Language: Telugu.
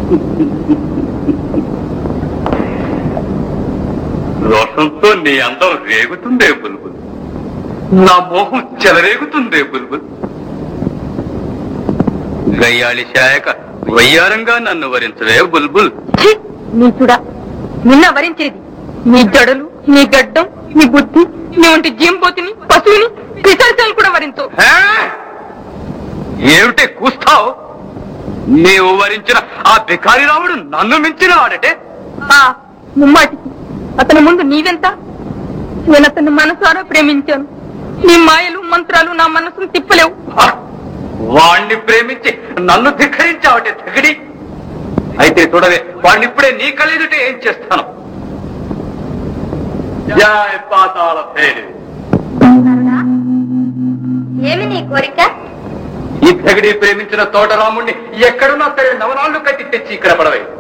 రోషంతో నీ అందం రేగుతుందే బుల్బుల్ నా మోహం చెలరేగుతుందే బుల్బుల్ గయ్యాళి శాయక వయ్యారంగా నన్ను వరించవే బుల్బుల్ ఛీ! నీచుడా నిన్న వరించేది నీ జడలు నీ గడ్డం నీ బుద్ధి నీ వంటి జీంబోతిని పశువుని పిశాచాలు కూడా వరించు హే? ఏమిటే కూస్తావు నీవు వరించిన ఆ బికారి రాముడు నన్ను మించిన వాడటే ఆ ముమ్మాటికి అతని ముందు నీవెంత నేను అతన్ని మనసారా ప్రేమించాను నీ మాయలు మంత్రాలు నా మనసును తిప్పలేవు హ! వాణ్ణి ప్రేమించి నన్ను ధిక్కరించావటే తెగడి అయితే చూడవే వాణ్ణి ఇప్పుడే నీ కళ్ళెదుటే ఏం చేస్తాను జయ పాతాళ భైరవి. ఏమి నీ కోరిక ఈ తెగడి ప్రేమించిన తోటరాముణ్ణి ఎక్కడున్నా సరే నవనాళ్ళు కట్టి తెచ్చి ఇక్కడ పడవే